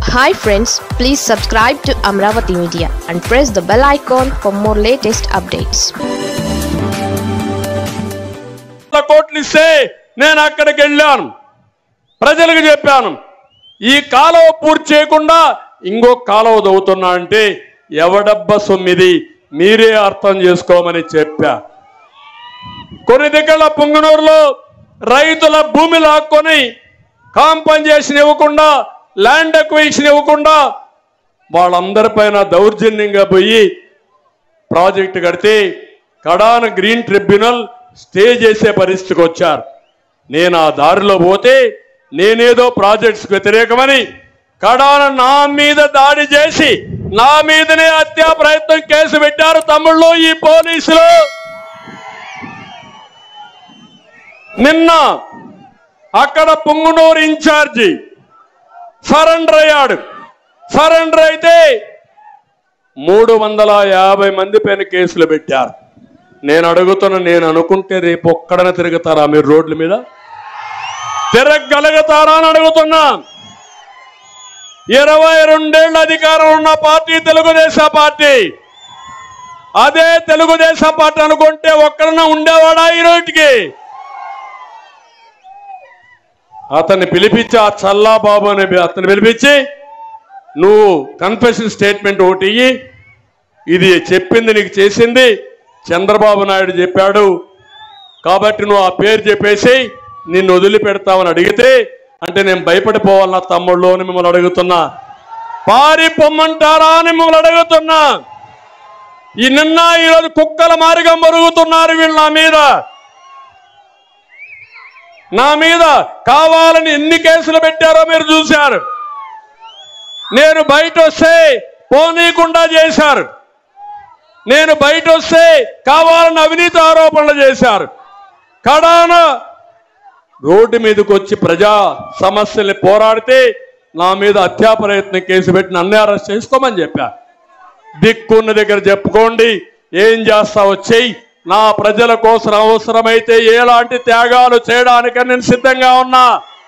hi friends please subscribe to Amaravati media and press the bell icon for more latest updates వందల కోట్లు ఇస్తే నేను అక్కడికి వెళ్ళాను ప్రజలకు చెప్పాను ఈ కాలువ పూర్తి చేయకుండా ఇంకో కాలువ దవ్వుతున్నా అంటే ఎవడబ్బ సొమ్మిది మీరే అర్థం చేసుకోమని చెప్పా కొన్ని దగ్గర పుంగనూరులో రైతుల భూమి లాక్కొని కాంపన్సేషన్ ఇవ్వకుండా ల్యాండ్ అక్విజిషన్ ఇవ్వకుండా వాళ్ళందరిపైన దౌర్జన్యంగా పోయి ప్రాజెక్టు కడితే కడాన గ్రీన్ ట్రిబ్యునల్ స్టే చేసే పరిస్థితికి వచ్చారు నేను ఆ దారిలో పోతే నేనేదో ప్రాజెక్ట్స్ వ్యతిరేకమని కడాన నా మీద దాడి చేసి నా మీదనే హత్యా ప్రయత్నం కేసు పెట్టారు తమ్ముళ్ళు ఈ పోలీసులు నిన్న అక్కడ పుంగునూరు ఇన్ఛార్జి సరెండర్ అయ్యాడు సరెండర్ అయితే మూడు వందల యాభై మంది పైన కేసులు పెట్టారు నేను అడుగుతున్న నేను అనుకుంటే రేపు ఒక్కడన తిరుగుతారా మీరు రోడ్ల మీద తిరగగలుగుతారా అని అడుగుతున్నా ఇరవై రెండేళ్ల అధికారం ఉన్న పార్టీ తెలుగుదేశం పార్టీ అదే తెలుగుదేశం పార్టీ అనుకుంటే ఒక్కడన ఉండేవాడా ఈ రోజుకి అతన్ని పిలిపించి ఆ చల్లాబాబు అనే అతన్ని పిలిపించి నువ్వు కన్ఫెషన్ స్టేట్మెంట్ ఒకటి ఇయ్యి ఇది చెప్పింది నీకు చేసింది చంద్రబాబు నాయుడు చెప్పాడు కాబట్టి నువ్వు ఆ పేరు చెప్పేసి నిన్ను వదిలిపెడతావని అడిగితే అంటే నేను భయపడిపోవాలి నా తమ్ముళ్ళు అని మిమ్మల్ని అడుగుతున్నా పారి పొమ్మంటారా అని మిమ్మల్ని అడుగుతున్నా ఈ నిన్న ఈరోజు కుక్కల మారిగా మరుగుతున్నారు వీళ్ళు నా మీద నా మీద కావాలని ఎన్ని కేసులు పెట్టారో మీరు చూశారు నేను బయట వస్తే పోనీకుండా చేశారు నేను బయట వస్తే కావాలని అవినీతి ఆరోపణలు చేశారు కడాన రోడ్డు మీదకి వచ్చి ప్రజా సమస్యల్ని పోరాడితే నా మీద హత్యా ప్రయత్నం కేసు పెట్టి నన్నే అరెస్ట్ చేసుకోమని చెప్పా దిక్కున్న దగ్గర చెప్పుకోండి ఏం చేస్తా వచ్చేయి నా ప్రజల కోసం అవసరమైతే ఎలాంటి త్యాగాలు చేయడానికి నేను సిద్ధంగా ఉన్నా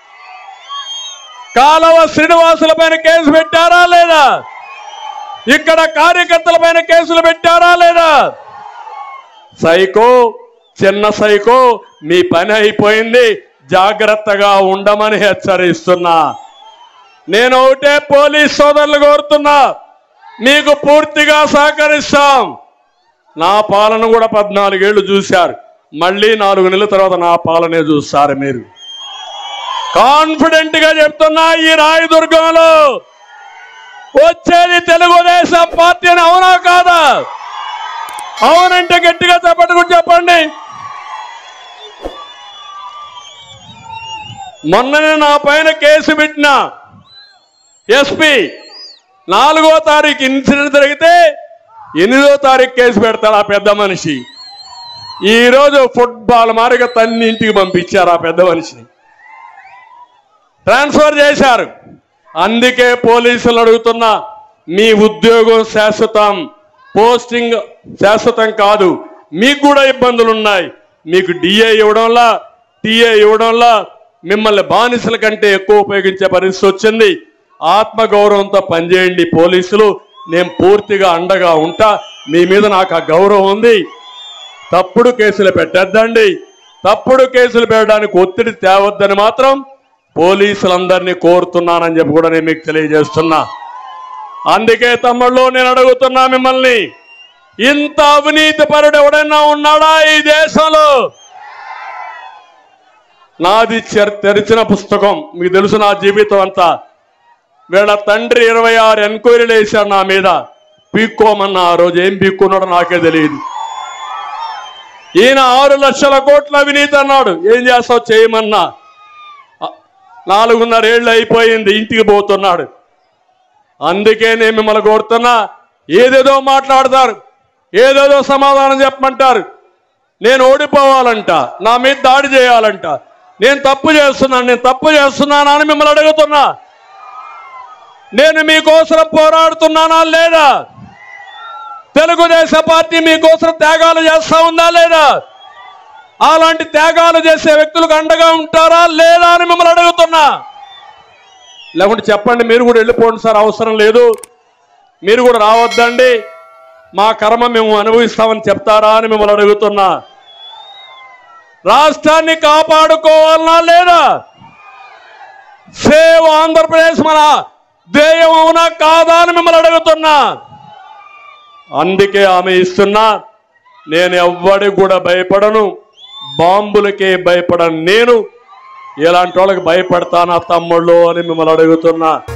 కాలవ శ్రీనివాసుల పైన కేసు పెట్టారా లేదా ఇక్కడ కార్యకర్తల పైన కేసులు పెట్టారా లేదా సైకో చిన్న సైకో మీ పని అయిపోయింది జాగ్రత్తగా ఉండమని హెచ్చరిస్తున్నా నేను ఒకటే పోలీస్ సోదరులు కోరుతున్నా మీకు పూర్తిగా సహకరిస్తాం నా పాలన కూడా పద్నాలుగేళ్లు చూశారు మళ్ళీ నాలుగు నెలల తర్వాత నా పాలనే చూస్తారు మీరు కాన్ఫిడెంట్ గా చెప్తున్నా ఈ రాయదుర్గంలో వచ్చేది తెలుగుదేశం పార్టీ అని అవునా కాదా అవునంటే గట్టిగా చెప్పట్టుకుని చెప్పండి మొన్ననే నా పైన కేసు పెట్టిన ఎస్పీ నాలుగో తారీఖు ఇన్సిడెంట్ జరిగితే ఎనిమిదో తారీఖు కేసు పెడతాడు ఆ పెద్ద మనిషి ఈ రోజు ఫుట్బాల్ మారిగా తన్ని ఇంటికి పంపించారు ఆ పెద్ద మనిషిని ట్రాన్స్ఫర్ చేశారు అందుకే పోలీసులు అడుగుతున్నా మీ ఉద్యోగం శాశ్వతం పోస్టింగ్ శాశ్వతం కాదు మీకు కూడా ఇబ్బందులు ఉన్నాయి మీకు డిఏ ఇవ్వడంలా టీఏ ఇవ్వడంలా మిమ్మల్ని బానిసల కంటే ఎక్కువ ఉపయోగించే పరిస్థితి వచ్చింది ఆత్మగౌరవంతో పనిచేయండి పోలీసులు నేను పూర్తిగా అండగా ఉంటా మీ మీద నాకు ఆ గౌరవం ఉంది తప్పుడు కేసులు పెట్టద్దండి తప్పుడు కేసులు పెట్టడానికి ఒత్తిడి తేవద్దని మాత్రం పోలీసులందరినీ కోరుతున్నానని చెప్పి కూడా నేను మీకు తెలియజేస్తున్నా అందుకే తమ్ముళ్ళు నేను అడుగుతున్నా మిమ్మల్ని ఇంత అవినీతి పరుడు ఎవడైనా ఉన్నాడా ఈ దేశంలో నాది చెర్- తెరిచిన పుస్తకం మీకు తెలుసు నా జీవితం అంతా వీళ్ళ తండ్రి ఇరవై ఆరు ఎంక్వైరీలు వేశాడు నా మీద పీక్కోమన్న ఆ రోజు ఏం పీక్కున్నాడో నాకే తెలియదు ఈయన ఆరు లక్షల కోట్ల అవినీతి అన్నాడు ఏం చేస్తావు చేయమన్నా ఆ- నాలుగున్నర ఏళ్ళు అయిపోయింది ఇంటికి పోతున్నాడు అందుకే నేను మిమ్మల్ని కోరుతున్నా ఏదేదో మాట్లాడతారు ఏదేదో సమాధానం చెప్పమంటారు నేను ఓడిపోవాలంట నా మీద దాడి చేయాలంట నేను తప్పు చేస్తున్నాను నేను తప్పు చేస్తున్నానా అని మిమ్మల్ని అడుగుతున్నా నేను మీకోసం పోరాడుతున్నానా లేదా తెలుగుదేశం పార్టీ మీకోసం త్యాగాలు చేస్తా ఉందా లేదా అలాంటి త్యాగాలు చేసే వ్యక్తులకు అండగా ఉంటారా లేదా అని మిమ్మల్ని అడుగుతున్నా లేకుంటే చెప్పండి మీరు కూడా వెళ్ళిపోండి సార్ అవసరం లేదు మీరు కూడా రావద్దండి మా కర్మ మేము అనుభవిస్తామని చెప్తారా అని మిమ్మల్ని అడుగుతున్నా రాష్ట్రాన్ని కాపాడుకోవాలనా లేదా సేవ్ ఆంధ్రప్రదేశ్ మన ధ్యేయం అవునా కాదా అని మిమ్మల్ని అడుగుతున్నా అందుకే ఆమె ఇస్తున్నా నేను ఎవ్వడికి కూడా భయపడను బాంబులకే భయపడను నేను ఇలాంటి వాళ్ళకి భయపడతానా తమ్ముళ్ళు అని మిమ్మల్ని అడుగుతున్నా